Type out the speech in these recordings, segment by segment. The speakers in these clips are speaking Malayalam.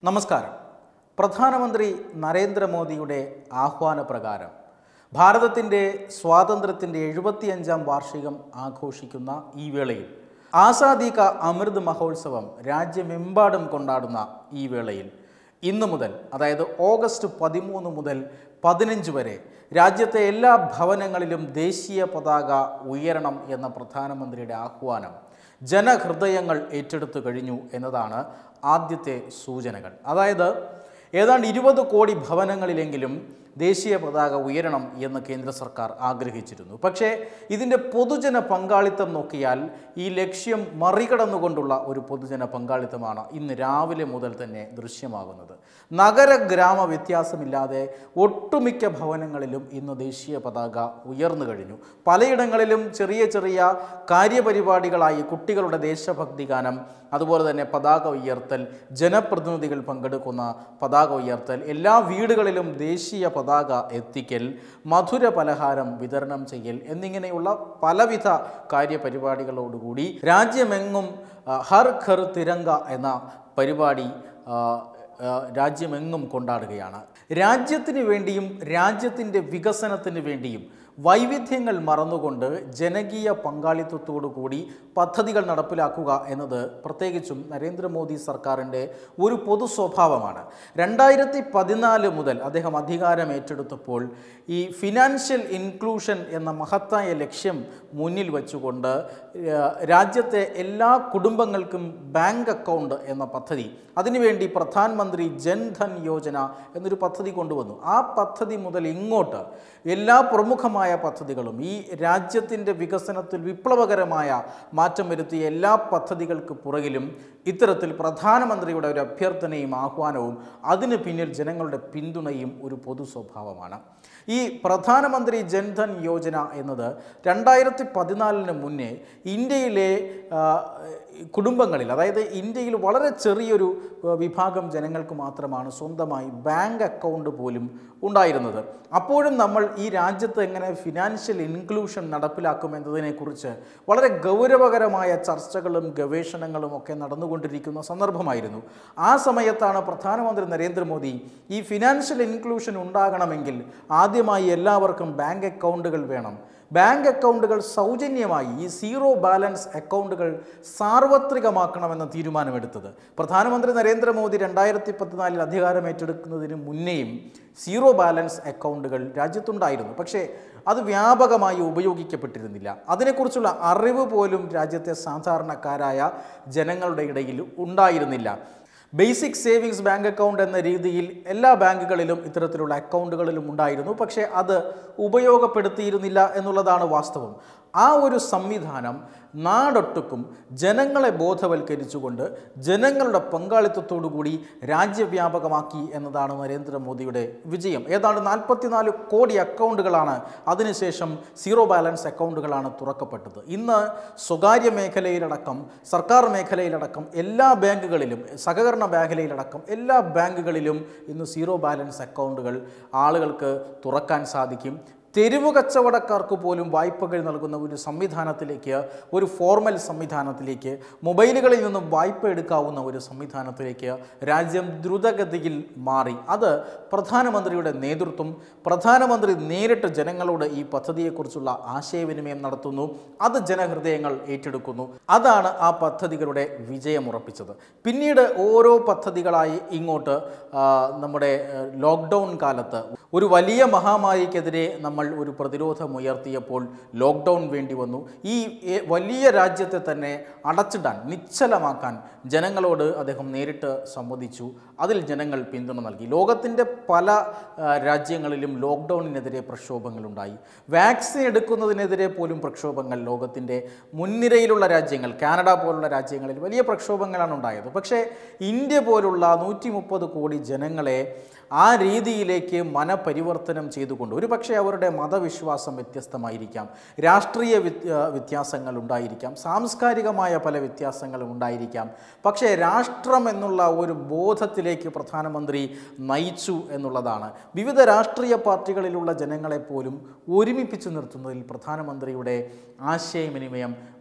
നമസ്കാരം പ്രധാനമന്ത്രി നരേന്ദ്രമോദിയുടെ ആഹ്വാനപ്രകാരം ഭാരതത്തിൻ്റെ സ്വാതന്ത്ര്യത്തിൻ്റെ എഴുപത്തിയഞ്ചാം വാർഷികം ആഘോഷിക്കുന്ന ഈ വേളയിൽ ആസാദി കാ അമൃത് മഹോത്സവം രാജ്യമെമ്പാടും കൊണ്ടാടുന്ന ഈ വേളയിൽ ഇന്നു മുതൽ അതായത് ഓഗസ്റ്റ് പതിമൂന്ന് മുതൽ പതിനഞ്ച് വരെ രാജ്യത്തെ എല്ലാ ഭവനങ്ങളിലും ദേശീയ പതാക ഉയരണം എന്ന പ്രധാനമന്ത്രിയുടെ ആഹ്വാനം ജനഹൃദയങ്ങൾ ഏറ്റെടുത്തു കഴിഞ്ഞു എന്നതാണ് ആദ്യത്തെ സൂചനകൾ അതായത് ഏതാണ്ട് ഇരുപത് കോടി ഭവനങ്ങളിലെങ്കിലും ദേശീയ പതാക ഉയരണം എന്ന് കേന്ദ്ര സർക്കാർ ആഗ്രഹിച്ചിരുന്നു പക്ഷേ ഇതിൻ്റെ പൊതുജന പങ്കാളിത്തം നോക്കിയാൽ ഈ ലക്ഷ്യം മറികടന്നുകൊണ്ടുള്ള ഒരു പൊതുജന പങ്കാളിത്തമാണ് ഇന്ന് രാവിലെ മുതൽ തന്നെ ദൃശ്യമാകുന്നത് നഗര ഗ്രാമ വ്യത്യാസമില്ലാതെ ഒട്ടുമിക്ക ഭവനങ്ങളിലും ഇന്ന് ദേശീയ പതാക ഉയർന്നു കഴിഞ്ഞു പലയിടങ്ങളിലും ചെറിയ ചെറിയ കാര്യപരിപാടികളായി കുട്ടികളുടെ ദേശഭക്തി ഗാനം അതുപോലെ തന്നെ പതാക ഉയർത്തൽ ജനപ്രതിനിധികൾ പങ്കെടുക്കുന്ന പതാക ഉയർത്തൽ എല്ലാ വീടുകളിലും ദേശീയ പതാക എത്തിക്കൽ മധുര പലഹാരം വിതരണം ചെയ്യൽ എന്നിങ്ങനെയുള്ള പലവിധ കാര്യപരിപാടികളോടുകൂടി രാജ്യമെങ്ങും ആ, ഹർ ഘർ തിരങ്ക എന്ന പരിപാടി ആ, ആ, രാജ്യമെങ്ങും കൊണ്ടാടുകയാണ് രാജ്യത്തിന് വേണ്ടിയും രാജ്യത്തിൻ്റെ വികസനത്തിന് വേണ്ടിയും വൈവിധ്യങ്ങൾ മറന്നുകൊണ്ട് ജനകീയ പങ്കാളിത്തത്തോടു കൂടി പദ്ധതികൾ നടപ്പിലാക്കുക എന്നത് പ്രത്യേകിച്ചും നരേന്ദ്രമോദി സർക്കാരിൻ്റെ ഒരു പൊതു സ്വഭാവമാണ് രണ്ടായിരത്തി പതിനാല് മുതൽ അദ്ദേഹം അധികാരം ഏറ്റെടുത്തപ്പോൾ ഈ ഫിനാൻഷ്യൽ ഇൻക്ലൂഷൻ എന്ന മഹത്തായ ലക്ഷ്യം മുന്നിൽ വെച്ചുകൊണ്ട് ഏഹ്, രാജ്യത്തെ എല്ലാ കുടുംബങ്ങൾക്കും ബാങ്ക് അക്കൗണ്ട് എന്ന പദ്ധതി അതിനുവേണ്ടി പ്രധാനമന്ത്രി ജൻധൻ യോജന എന്നൊരു പദ്ധതി കൊണ്ടുവന്നു ആ പദ്ധതി മുതൽ ഇങ്ങോട്ട് എല്ലാ പ്രമുഖമായ പദ്ധതികളും ഈ രാജ്യത്തിൻ്റെ വികസനത്തിൽ വിപ്ലവകരമായ മാറ്റം വരുത്തിയ എല്ലാ പദ്ധതികൾക്ക് പുറകിലും ഇത്തരത്തിൽ പ്രധാനമന്ത്രിയുടെ ഒരു അഭ്യർത്ഥനയും ആഹ്വാനവും അതിന് പിന്നിൽ ജനങ്ങളുടെ പിന്തുണയും ഒരു പൊതു സ്വഭാവമാണ് ഈ പ്രധാനമന്ത്രി ജൻധൻ യോജന എന്നത് രണ്ടായിരത്തി പതിനാലിന് മുന്നേ ഇന്ത്യയിലെ ആ, കുടുംബങ്ങളിൽ അതായത് ഇന്ത്യയിൽ വളരെ ചെറിയൊരു ആ, വിഭാഗം ജനങ്ങൾക്ക് മാത്രമാണ് സ്വന്തമായി ബാങ്ക് അക്കൗണ്ട് പോലും ഉണ്ടായിരുന്നത് അപ്പോഴും നമ്മൾ ഈ രാജ്യത്ത് എങ്ങനെ ഫിനാൻഷ്യൽ ഇൻക്ലൂഷൻ നടപ്പിലാക്കും എന്നതിനെക്കുറിച്ച് വളരെ ഗൗരവകരമായ ചർച്ചകളും ഗവേഷണങ്ങളും ഒക്കെ നടന്നുകൊണ്ടിരിക്കുന്ന സന്ദർഭമായിരുന്നു ആ സമയത്താണ് പ്രധാനമന്ത്രി നരേന്ദ്രമോദി ഈ ഫിനാൻഷ്യൽ ഇൻക്ലൂഷൻ ഉണ്ടാകണമെങ്കിൽ ആദ്യമായി എല്ലാവർക്കും ബാങ്ക് അക്കൗണ്ടുകൾ വേണം ബാങ്ക് അക്കൗണ്ടുകൾ സൗജന്യമായി ഈ സീറോ ബാലൻസ് അക്കൗണ്ടുകൾ സാർവത്രികമാക്കണമെന്ന തീരുമാനമെടുത്തത് പ്രധാനമന്ത്രി നരേന്ദ്രമോദി രണ്ടായിരത്തി പത്തിനാലിൽ അധികാരം ഏറ്റെടുക്കുന്നതിന് മുന്നേയും സീറോ ബാലൻസ് അക്കൗണ്ടുകൾ രാജ്യത്തുണ്ടായിരുന്നു പക്ഷേ അത് വ്യാപകമായി ഉപയോഗിക്കപ്പെട്ടിരുന്നില്ല അതിനെക്കുറിച്ചുള്ള അറിവ് പോലും രാജ്യത്തെ സാധാരണക്കാരായ ജനങ്ങളുടെ ഇടയിൽ ഉണ്ടായിരുന്നില്ല ബേസിക് സേവിങ്സ് ബാങ്ക് അക്കൗണ്ട് എന്ന രീതിയിൽ എല്ലാ ബാങ്കുകളിലും ഇത്തരത്തിലുള്ള അക്കൗണ്ടുകളിലും ഉണ്ടായിരുന്നു പക്ഷേ അത് ഉപയോഗപ്പെടുത്തിയിരുന്നില്ല എന്നുള്ളതാണ് വാസ്തവം ആ ഒരു സംവിധാനം നാടൊട്ടുക്കും ജനങ്ങളെ ബോധവൽക്കരിച്ചുകൊണ്ട് ജനങ്ങളുടെ പങ്കാളിത്തത്തോടു കൂടി രാജ്യവ്യാപകമാക്കി എന്നതാണ് നരേന്ദ്രമോദിയുടെ വിജയം ഏതാണ്ട് നാൽപ്പത്തിനാല് കോടി അക്കൗണ്ടുകളാണ് അതിനുശേഷം സീറോ ബാലൻസ് അക്കൗണ്ടുകളാണ് തുറക്കപ്പെട്ടത് ഇന്ന് സ്വകാര്യ മേഖലയിലടക്കം സർക്കാർ മേഖലയിലടക്കം എല്ലാ ബാങ്കുകളിലും സഹകരണ മേഖലയിലടക്കം എല്ലാ ബാങ്കുകളിലും ഇന്ന് സീറോ ബാലൻസ് അക്കൗണ്ടുകൾ ആളുകൾക്ക് തുറക്കാൻ സാധിക്കും തെരുവ് കച്ചവടക്കാർക്ക് പോലും വായ്പകൾ നൽകുന്ന ഒരു സംവിധാനത്തിലേക്ക് ഒരു ഫോർമൽ സംവിധാനത്തിലേക്ക് മൊബൈലുകളിൽ നിന്നും വായ്പ എടുക്കാവുന്ന ഒരു സംവിധാനത്തിലേക്ക് രാജ്യം ദ്രുതഗതിയിൽ മാറി അത് പ്രധാനമന്ത്രിയുടെ നേതൃത്വം പ്രധാനമന്ത്രി നേരിട്ട് ജനങ്ങളോട് ഈ പദ്ധതിയെക്കുറിച്ചുള്ള ആശയവിനിമയം നടത്തുന്നു അത് ജനഹൃദയങ്ങൾ ഏറ്റെടുക്കുന്നു അതാണ് ആ പദ്ധതികളുടെ വിജയമുറപ്പിച്ചത് പിന്നീട് ഓരോ പദ്ധതികളായി ഇങ്ങോട്ട് ആ, നമ്മുടെ ഏഹ്, ലോക്ക്ഡൗൺ കാലത്ത് ഒരു വലിയ മഹാമാരിക്കെതിരെ നമ്മൾ ഒരു പ്രതിരോധം ഉയർത്തിയപ്പോൾ ലോക്ക്ഡൗൺ വേണ്ടി വന്നു ഈ ഏ- വലിയ രാജ്യത്തെ തന്നെ അടച്ചിടാൻ നിശ്ചലമാക്കാൻ ജനങ്ങളോട് അദ്ദേഹം നേരിട്ട് സംവദിച്ചു അതിൽ ജനങ്ങൾ പിന്തുണ നൽകി ലോകത്തിൻ്റെ പല ആ, രാജ്യങ്ങളിലും ലോക്ക്ഡൗണിനെതിരെ പ്രക്ഷോഭങ്ങളുണ്ടായി വാക്സിൻ എടുക്കുന്നതിനെതിരെ പോലും പ്രക്ഷോഭങ്ങൾ ലോകത്തിൻ്റെ മുൻനിരയിലുള്ള രാജ്യങ്ങൾ കാനഡ പോലുള്ള രാജ്യങ്ങളിൽ വലിയ പ്രക്ഷോഭങ്ങളാണ് ഉണ്ടായത് പക്ഷേ ഇന്ത്യ പോലുള്ള നൂറ്റി മുപ്പത് കോടി ജനങ്ങളെ ആ രീതിയിലേക്ക് മനപരിവർത്തനം ചെയ്തുകൊണ്ട് ഒരു പക്ഷേ അവരുടെ മതവിശ്വാസം വ്യത്യസ്തമായിരിക്കാം രാഷ്ട്രീയ വ്യത്യ വ്യത്യാസങ്ങൾ ഉണ്ടായിരിക്കാം സാംസ്കാരികമായ പല വ്യത്യാസങ്ങളും ഉണ്ടായിരിക്കാം പക്ഷേ രാഷ്ട്രം എന്നുള്ള ഒരു ബോധത്തിലേക്ക് പ്രധാനമന്ത്രി നയിച്ചു എന്നുള്ളതാണ് വിവിധ രാഷ്ട്രീയ പാർട്ടികളിലുള്ള ജനങ്ങളെപ്പോലും ഒരുമിപ്പിച്ചു നിർത്തുന്നതിൽ പ്രധാനമന്ത്രിയുടെ ആശയവിനിമയം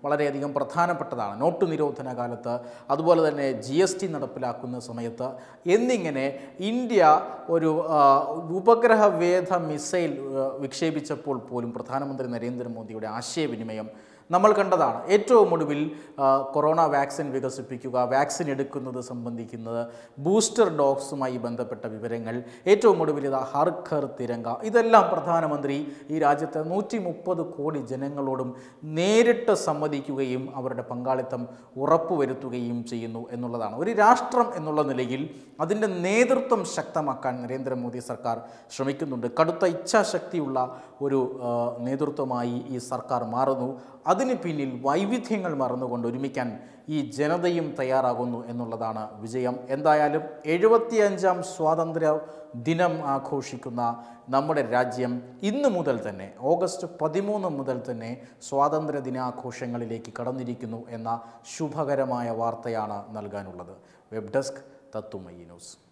വളരെയധികം പ്രധാനപ്പെട്ടതാണ് നോട്ട് നിരോധന കാലത്ത് അതുപോലെ തന്നെ ജി എസ് ടി നടപ്പിലാക്കുന്ന സമയത്ത് എന്നിങ്ങനെ ഇന്ത്യ ഒരു ആ, ഉപഗ്രഹവേധ മിസൈൽ ആ, വിക്ഷേപിച്ചപ്പോൾ പോലും പ്രധാനമന്ത്രി നരേന്ദ്രമോദിയുടെ ആശയവിനിമയം നമ്മൾ കണ്ടതാണ് ഏറ്റവും ഒടുവിൽ ആ, കൊറോണ വാക്സിൻ വികസിപ്പിക്കുക വാക്സിൻ എടുക്കുന്നത് സംബന്ധിക്കുന്നത് ബൂസ്റ്റർ ഡോസുമായി ബന്ധപ്പെട്ട വിവരങ്ങൾ ഏറ്റവും ഒടുവിൽ ഇതാ ഹർ ഘർ തിരങ്ക ഇതെല്ലാം പ്രധാനമന്ത്രി ഈ രാജ്യത്തെ നൂറ്റി മുപ്പത് കോടി ജനങ്ങളോടും നേരിട്ട് സമ്മതിക്കുകയും അവരുടെ പങ്കാളിത്തം ഉറപ്പുവരുത്തുകയും ചെയ്യുന്നു എന്നുള്ളതാണ് ഒരു രാഷ്ട്രം എന്നുള്ള നിലയിൽ അതിൻ്റെ നേതൃത്വം ശക്തമാക്കാൻ നരേന്ദ്രമോദി സർക്കാർ ശ്രമിക്കുന്നുണ്ട് കടുത്ത ഇച്ഛാശക്തിയുള്ള ഒരു ആ, നേതൃത്വമായി ഈ സർക്കാർ മാറുന്നു അതിന് പിന്നിൽ വൈവിധ്യങ്ങൾ മറന്നുകൊണ്ട് ഒരുമിക്കാൻ ഈ ജനതയും തയ്യാറാകുന്നു എന്നുള്ളതാണ് വിജയം എന്തായാലും എഴുപത്തിയഞ്ചാം സ്വാതന്ത്ര്യ ദിനം ആഘോഷിക്കുന്ന നമ്മുടെ രാജ്യം ഇന്നു മുതൽ തന്നെ ഓഗസ്റ്റ് പതിമൂന്ന് മുതൽ തന്നെ സ്വാതന്ത്ര്യ ദിനാഘോഷങ്ങളിലേക്ക് കടന്നിരിക്കുന്നു എന്ന ശുഭകരമായ വാർത്തയാണ് നൽകാനുള്ളത് വെബ് ഡെസ്ക് തത്തുമയി ന്യൂസ്